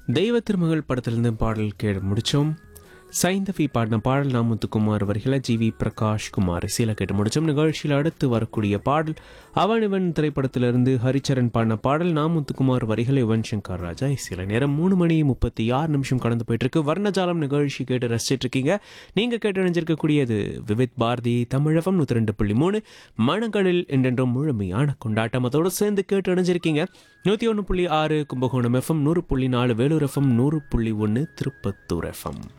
தெய்வ திருமகள் படத்திலிருந்து பாடல் கேட்டு முடிச்சோம் சைந்தவி பாடின பாடல் நாமுத்துக்குமார் வரிகளை ஜி வி பிரகாஷ் குமார் இசையில கேட்டு முடிச்சோம் நிகழ்ச்சியில் அடுத்து வரக்கூடிய பாடல் அவன் இவன் திரைப்படத்திலிருந்து ஹரிச்சரன் பாடின பாடல் நாமுத்துக்குமார் வரிகளை யுவன் சங்கர் ராஜா இசையில நேரம் மூணு மணி முப்பத்தி ஆறு நிமிஷம் கடந்து போயிட்டு இருக்கு வர்ணஜாலம் நிகழ்ச்சி கேட்டு ரசிச்சிட்டு இருக்கீங்க நீங்க கேட்டு இணைஞ்சிருக்கக்கூடியது விவித் பாரதி தமிழகம் நூத்தி ரெண்டு புள்ளி மூணு மணங்களில் என்றென்றும் முழுமையான கொண்டாட்டம் அதோடு சேர்ந்து கேட்டு இணைஞ்சிருக்கீங்க நூத்தி ஒன்று புள்ளி ஆறு கும்பகோணம் எஃப்எம் நூறு புள்ளி நாலு வேலூர் எஃப்எம் நூறு புள்ளி ஒன்று திருப்பத்தூர் எஃப்எம்